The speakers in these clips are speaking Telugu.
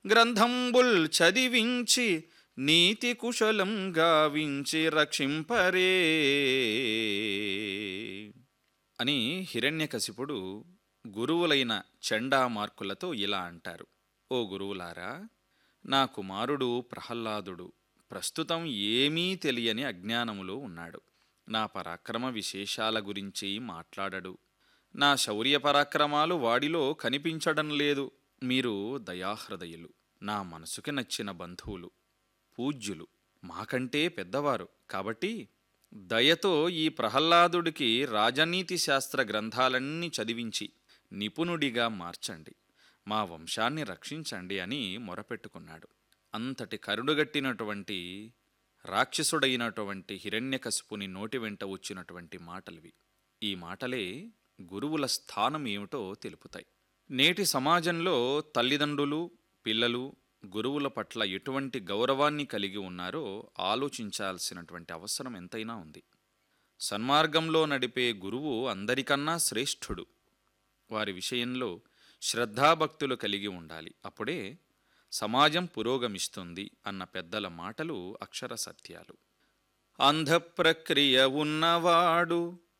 గ్రంథంబుల్ చదివించి నీతి కుశలం గావించి రక్షింపరే అని హిరణ్యకశిపుడు గురువులైన చండామార్కులతో ఇలా అంటారు ఓ గురువులారా నా కుమారుడు ప్రహ్లాదుడు ప్రస్తుతం ఏమీ తెలియని అజ్ఞానములో ఉన్నాడు నా పరాక్రమ విశేషాల గురించి మాట్లాడడు నా శౌర్య పరాక్రమాలు వాడిలో కనిపించడం లేదు మీరు దయాహృదయులు నా మనసుకి నచ్చిన బంధువులు పూజ్యులు మాకంటే పెద్దవారు కాబట్టి దయతో ఈ ప్రహ్లాదుడికి రాజనీతి శాస్త్ర గ్రంథాలన్నీ చదివించి నిపుణుడిగా మార్చండి మా వంశాన్ని రక్షించండి అని మొరపెట్టుకున్నాడు అంతటి కరుడుగట్టినటువంటి రాక్షసుడైనటువంటి హిరణ్యకశిపుని నోటి వెంట వచ్చినటువంటి మాటలివి ఈ మాటలే గురువుల స్థానం ఏమిటో తెలుపుతాయి నేటి సమాజంలో తల్లిదండ్రులు పిల్లలు గురువుల పట్ల ఎటువంటి గౌరవాన్ని కలిగి ఉన్నారో ఆలోచించాల్సినటువంటి అవసరం ఎంతైనా ఉంది సన్మార్గంలో నడిపే గురువు అందరికన్నా శ్రేష్ఠుడు వారి విషయంలో శ్రద్ధాభక్తులు కలిగి ఉండాలి అప్పుడే సమాజం పురోగమిస్తుంది అన్న పెద్దల మాటలు అక్షర సత్యాలు అంధప్రక్రియ ఉన్నవాడు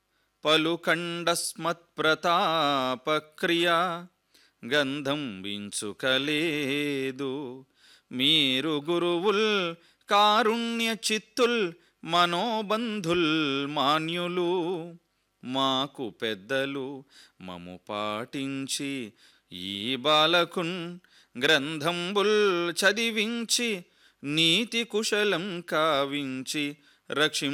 పలుకండస్మత్ప్రతాపక్రియ గంధం వించుకలేదు మీరు గురువుల్ కారుణ్య చిత్తుల్ మనోబంధుల్ మాన్యులు మాకు పెద్దలు మము పాటించి ఈ బాలకున్ గ్రంథంబుల్ చదివించి నీతి కుశలం కావించి రక్షిం